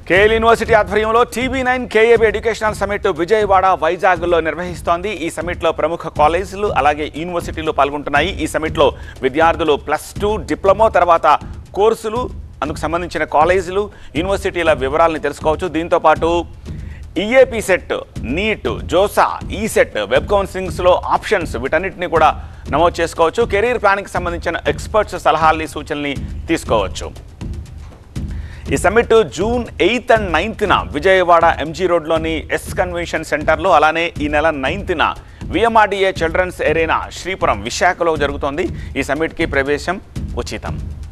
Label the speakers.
Speaker 1: KL university ఆధ్వర్యంలో TV nine KAB educational summit Vijayawada వైజాగ్లో నిర్వహిస్తోంది ఈ సమిట్లో ప్రముఖ కాలేజీలు అలాగే యూనివర్సిటీలు పాల్గొంటున్నాయి ఈ సమిట్లో విద్యార్థులు ప్లస్ టూ డిప్లొమా తర్వాత కోర్సులు అందుకు సంబంధించిన కాలేజీలు యూనివర్సిటీల వివరాలను తెలుసుకోవచ్చు దీంతో పాటు EAP CET NEET JoSAA E CET web కౌన్సిలింగ్స్లో ఆప్షన్స్ వీటన్నిటిని కూడా నమోదు చేసుకోవచ్చు కెరీర్ ప్లానింగ్కి సంబంధించిన ఎక్స్పర్ట్స్ సలహాలని సూచనల్ని తీసుకోవచ్చు ఈ సమ్మిట్ జూన్ ఎయిత్ అండ్ నైన్త్న విజయవాడ ఎంజీ రోడ్లోని ఎస్ కన్వెన్షన్ సెంటర్లో అలానే ఈ నెల నైన్త్న విఎంఆర్డీఏ చిల్డ్రన్స్ ఎరేనా శ్రీపురం విశాఖలో జరుగుతోంది ఈ సమ్మిట్కి ప్రవేశం ఉచితం